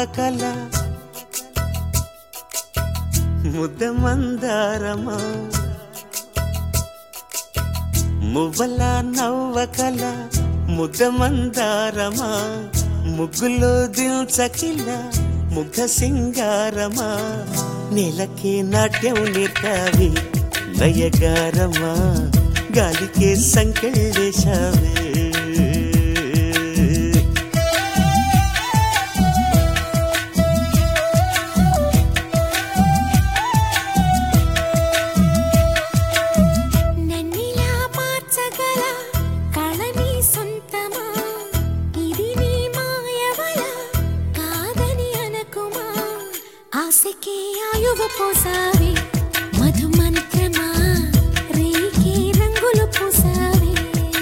నవ్వకల ముద్ద మందారమా మువ్వల నవ్వకల ముద్ద మందారమా ముగ్గులో దిల్చకిల ముగ్ధ సింగారమా నెలకే నాట్యం నేర్తావి లయగారమా గాలికే సంకెళ్ళేశావే నన్నిలా మార్చగల కళ నీ సొంతమా ఇది నీ మాయవల కాదని అనకుమా ఆశకే ఆయువు పోసావి మధు మంత్రమా రేకే రంగులు పూసావి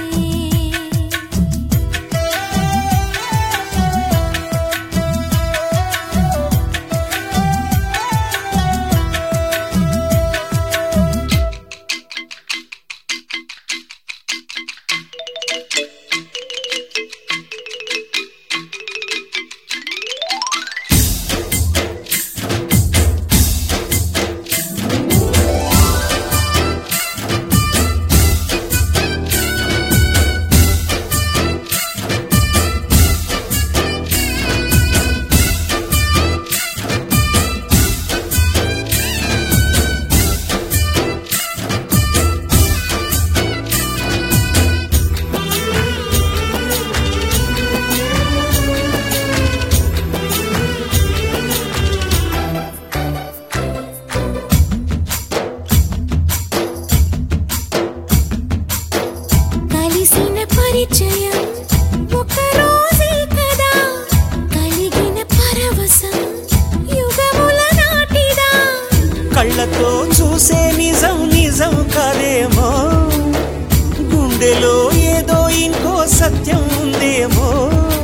కలిసిన పరిచయం ఒక రోజే కదా కలిగిన పరవశం యుగముల నాటిదా కళ్ళతో చూసే నిజం నిజం కాదేమో గుండెలో ఏదో ఇంకో సత్యం ఉందేమో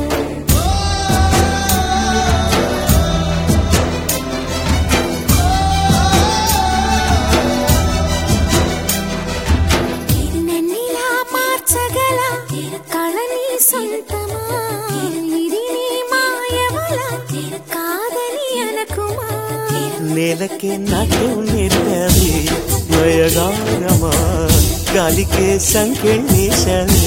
నన్నిలా మార్చగల కళని సొంతమా ఇది నీ మాయవల కాదని అనకుమా నేలకే నాట్యం నేర్పావి నయగారమా గాలికే సంకెళ్ళేశావే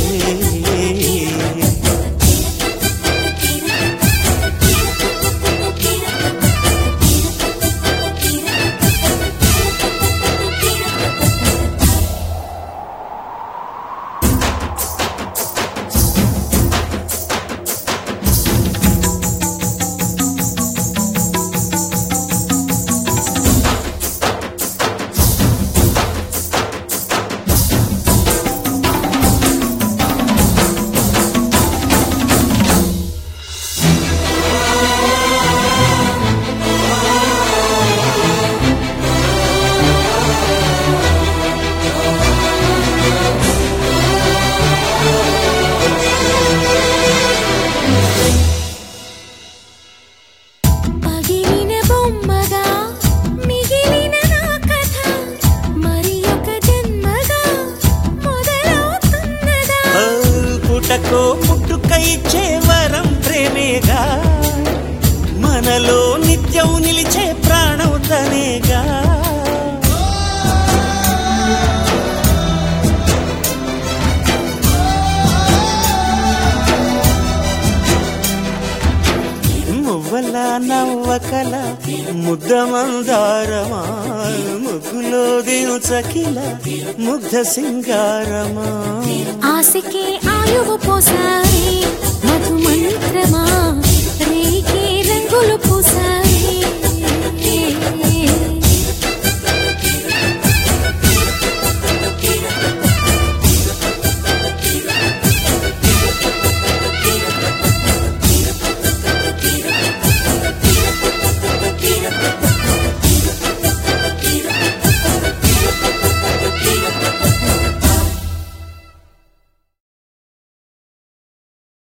పగిలిన బొమ్మగా మిగిలిన నా కథ మరి ఒక జన్మగా మొదలవుతున్నదా ఆ, పుటకో పుట్టుక ఇచ్చే వరం ప్రేమేగా మనలో నిత్యం నిలిచే ప్రాణం తనేగా మువ్వల నవ్వకల ముద్ద మందారమా ముగ్గులో దించకిల ముగ్ధ సింగారమా ఆశకే ఆయువు పోసారి మధు మంత్రమా రేకే రంగులు పూసారి